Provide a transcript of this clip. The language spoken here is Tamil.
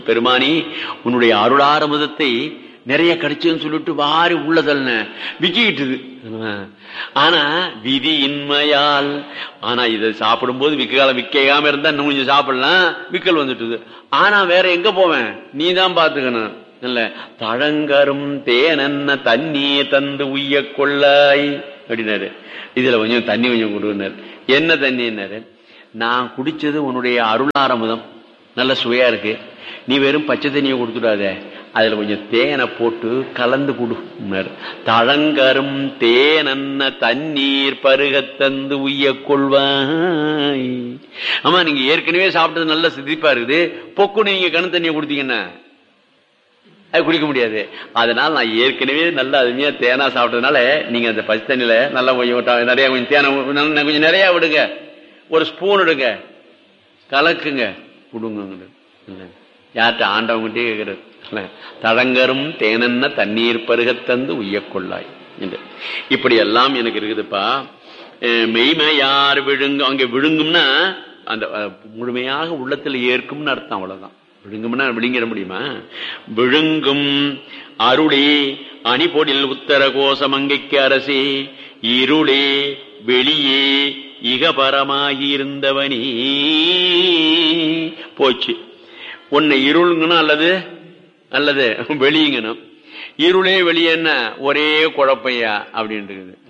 பெருமானி உன்னுடைய அருளாரமுதத்தை நிறைய கிடைச்சதுன்னு சொல்லிட்டு வாரி உள்ளதல்ன விக்கிட்டுது ஆனா விதி இன்மையால் ஆனா இதை சாப்பிடும்போது விக்க காலம் விக்காம இருந்தா இன்னும் கொஞ்சம் சாப்பிடலாம் விக்கல் வந்துட்டுது ஆனா வேற எங்க போவேன் நீ தான் பாத்துக்கணும் இல்ல தழங்கரும் தேனன்ன தண்ணியை தந்து உய்ய கொள்ளாய் அப்படின்னாரு இதுல கொஞ்சம் தண்ணி கொஞ்சம் கொடுனாரு என்ன தண்ணின்னாரு நான் குடிச்சது உன்னுடைய அருளாரமுதம் நல்ல சுவையா இருக்கு நீ வெறும் பச்சை தண்ணியை கொடுத்துடாத அதுல கொஞ்சம் தேனை போட்டு கலந்து கொடுனாரு தழங்கரும் தேனன்ன தண்ணீர் பருகத் தந்து உய்ய கொள்வாய் ஆமா நீங்க ஏற்கனவே சாப்பிட்டது நல்ல சிதிப்பா இருக்குது பொக்குன்னு நீங்க கண் தண்ணியை கொடுத்தீங்கன்னா அது குடிக்க முடியாது அதனால நான் ஏற்கனவே நல்ல அருமையா தேனா சாப்பிட்டதுனால நீங்க அந்த பச்சை தண்ணியில நல்லா கொஞ்சம் நிறைய கொஞ்சம் தேனை கொஞ்சம் நிறைய விடுங்க ஒரு ஸ்பூன் எடுங்க கலக்குங்க கொடுங்க யார்கிட்ட ஆண்டவங்கிட்டே கேட்கறது தடங்கரும் தேனன்ன தண்ணீர் பருகத்தந்து உய்யக்கொள்ளாய் என்று இப்படி எல்லாம் எனக்கு இருக்குதுப்பா மெய்மையார் விழுங்கும் அங்க விழுங்கும்னா அந்த முழுமையாக உள்ளத்தில் ஏற்கும்னு அர்த்தம் அவ்வளவுதான் விழுங்கும்னா விழுங்கிட முடியுமா விழுங்கும் அருளே அணிபொடில் உத்தர கோசமங்கைக்கு அரசே இருளே வெளியே இகபரமாகி இருந்தவனே போச்சு உன்னை இருளுங்கணும் அல்லது அல்லது வெளியுங்கணும் இருளே வெளியே என்ன ஒரே குழப்பையா அப்படின்னு இருக்குது